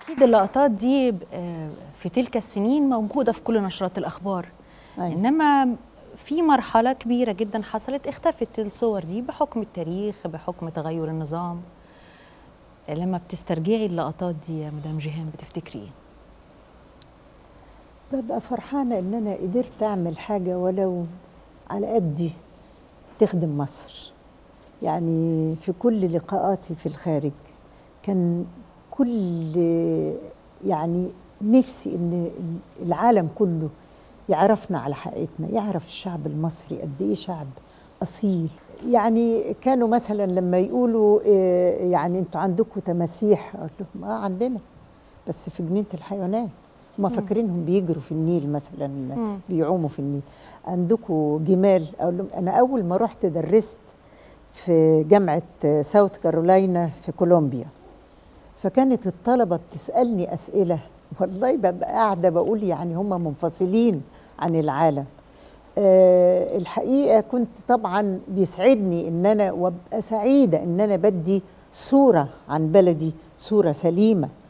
اكيد اللقطات دي ب- آه، في تلك السنين موجوده في كل نشرات الاخبار أيوة. انما في مرحله كبيره جدا حصلت اختفت الصور دي بحكم التاريخ بحكم تغير النظام لما بتسترجعي اللقطات دي يا مدام جيهان بتفتكري ايه ببقى فرحانة إن أنا قدرت أعمل حاجة ولو على قدي تخدم مصر يعني في كل لقاءاتي في الخارج كان كل يعني نفسي إن العالم كله يعرفنا على حقيقتنا يعرف الشعب المصري قد إيه شعب أصيل يعني كانوا مثلا لما يقولوا إيه يعني انتوا عندكم تماسيح اقول لهم اه عندنا بس في جنينه الحيوانات هم فاكرينهم بيجروا في النيل مثلا مم. بيعوموا في النيل عندكم جمال اقول لهم انا اول ما رحت درست في جامعه ساوث كارولاينا في كولومبيا فكانت الطلبه بتسالني اسئله والله ببقى قاعده بقول يعني هم منفصلين عن العالم أه الحقيقه كنت طبعا بيسعدني ان انا وابقى سعيده ان انا بدي صوره عن بلدي صوره سليمه